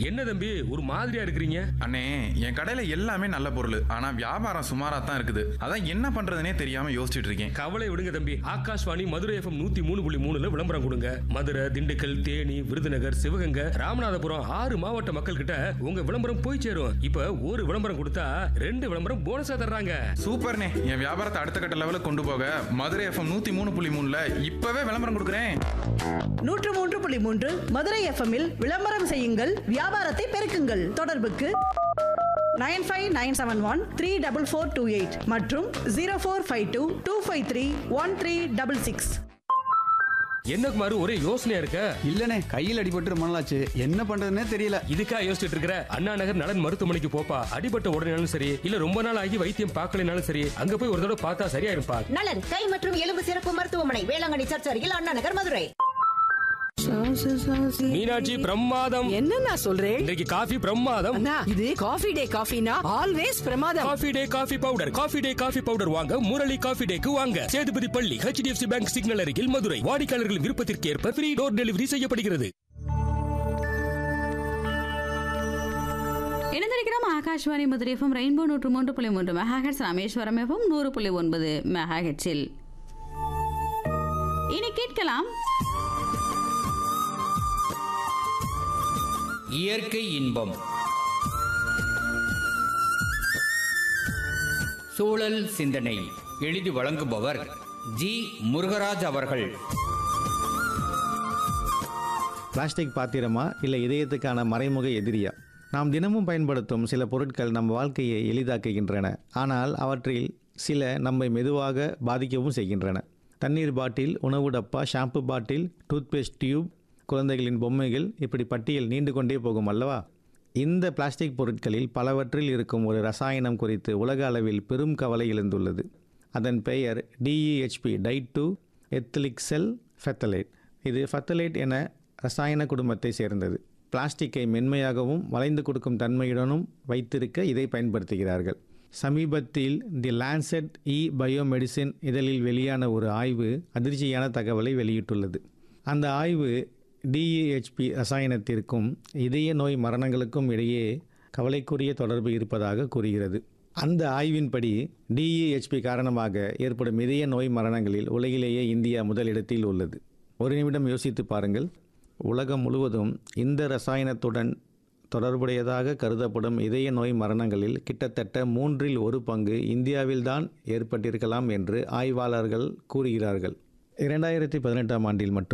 என்ன தம்பி ஒரு மாதிரியா இருக்கிறீங்க அண்ணே என் கடையில எல்லாமே நல்ல பொருள் ஆனா வியாபாரம் சுமாரா தான் இருக்குது அதான் என்ன பண்றதுனே தெரியாம யோசிச்சுட்டு இருக்கேன் கவலை விடுங்க தம்பி ஆகாஷ்வாணி மதுரை எஃப்எம் நூத்தி மூணு புள்ளி மூணுல விளம்பரம் கொடுங்க மதுரை திண்டுக்கல் தேனி விருதுநகர் சிவகங்கை ராமநாதபுரம் ஆறு மாவட்ட மக்கள் கிட்ட உங்க விளம்பரம் போய் சேரும் இப்ப ஒரு விளம்பரம் கொடுத்தா ரெண்டு விளம்பரம் போனஸா தர்றாங்க சூப்பர்ண்ணே என் வியாபாரத்தை அடுத்த கட்ட லெவலுக்கு கொண்டு போக மதுரை எஃப்எம் நூத்தி மூணு புள்ளி மூணுல இப்பவே விளம்பரம் கொடுக்குறேன் நூற்று மூன்று புள்ளி மூன்று மதுரை எஃப்எம்மில் விளம்பரம் செய்யுங்கள் வியாபாரத்தை பெருக்குங்கள் தொடர்புக்கு nine five nine seven one three double four two eight மற்றும் zero four five two two five three one three double six என்ன குமார் ஒரே யோசனையா இருக்க இல்லனே கையில் அடிபட்டு ரொம்ப நாளாச்சு என்ன பண்றதுன்னே தெரியல இதுக்கா யோசிச்சுட்டு இருக்கிற அண்ணா நகர் நலன் மருத்துவமனைக்கு போப்பா அடிபட்ட உடனேனாலும் சரி இல்ல ரொம்ப நாள் ஆகி வைத்தியம் பார்க்கலைனாலும் சரி அங்க போய் ஒரு தடவை பார்த்தா சரியாயிருப்பா நலன் கை மற்றும் எலும்பு சிறப்பு மருத்துவமனை வேளாங்கண்ணி சர்ச் அருகில் அண்ணா நகர் மதுரை மீனாட்சி பிரமாதம் என்னண்ணா சொல்றேன் இன்றைக்கு காஃபி பிரமாதம் அண்ணா இது காஃபி டே காஃபினா ஆல்வேஸ் பிரமாதம் coffee day coffee powder coffee day coffee powder வாங்க முரளி காஃபி டேக்கு வாங்க சேதுபதி பள்ளி ஹெச்டிஎஃப்சி பேங்க் சிக்னல் அருகில் மதுரை வாடிக்கையாளர்கள் விருப்பத்திற்கு ஏற்ப ஃப்ரீ டோர் டெலிவரி செய்யப்படுகிறது இணைந்திருக்கிறோம் ஆகாஷ்வாணி மதுரை எஃப்எம் ரெயின்போ நூற்று மூன்று புள்ளி மூன்று மெகாஹெட்ஸ் ராமேஸ்வரம் எஃப்எம் நூறு புள்ளி ஒன்பது மெகாஹெட்ஸில் இனி கேட்கலாம் இயற்கை இன்பம் சூழல் சிந்தனை எழுதி வழங்குபவர் ஜி முருகராஜ் அவர்கள் பிளாஸ்டிக் பாத்திரமா இல்லை இதயத்துக்கான மறைமுக எதிரியா நாம் தினமும் பயன்படுத்தும் சில பொருட்கள் நம் வாழ்க்கையை எளிதாக்குகின்றன ஆனால் அவற்றில் சில நம்மை மெதுவாக பாதிக்கவும் செய்கின்றன தண்ணீர் பாட்டில் உணவு டப்பா ஷாம்பு பாட்டில் டூத்பேஸ்ட் டியூப் குழந்தைகளின் பொம்மைகள் இப்படி பட்டியல் நீண்டு கொண்டே போகும் அல்லவா இந்த பிளாஸ்டிக் பொருட்களில் பலவற்றில் இருக்கும் ஒரு ரசாயனம் குறித்து உலக அளவில் பெரும் கவலை எழுந்துள்ளது அதன் பெயர் டிஇஹெச்பி டைட் டு எத்திலிக் செல் ஃபெத்தலேட் இது ஃபெத்தலேட் என ரசாயன குடும்பத்தை சேர்ந்தது பிளாஸ்டிக்கை மென்மையாகவும் வளைந்து கொடுக்கும் தன்மையுடனும் வைத்திருக்க இதை பயன்படுத்துகிறார்கள் சமீபத்தில் தி லான்செட் இ பயோமெடிசின் இதழில் வெளியான ஒரு ஆய்வு அதிர்ச்சியான தகவலை வெளியிட்டுள்ளது அந்த ஆய்வு டிஇஹெச்பி ரசாயனத்திற்கும் இதய நோய் மரணங்களுக்கும் இடையே கவலைக்குரிய தொடர்பு இருப்பதாக கூறுகிறது அந்த ஆய்வின்படி டிஇஹெச்பி காரணமாக ஏற்படும் இதய நோய் மரணங்களில் உலகிலேயே இந்தியா முதலிடத்தில் உள்ளது ஒரு நிமிடம் யோசித்து பாருங்கள் உலகம் முழுவதும் இந்த ரசாயனத்துடன் தொடர்புடையதாக கருதப்படும் இதய நோய் மரணங்களில் கிட்டத்தட்ட மூன்றில் ஒரு பங்கு இந்தியாவில்தான் ஏற்பட்டிருக்கலாம் என்று ஆய்வாளர்கள் கூறுகிறார்கள் இரண்டாயிரத்தி பதினெட்டாம் ஆண்டில் மட்டும்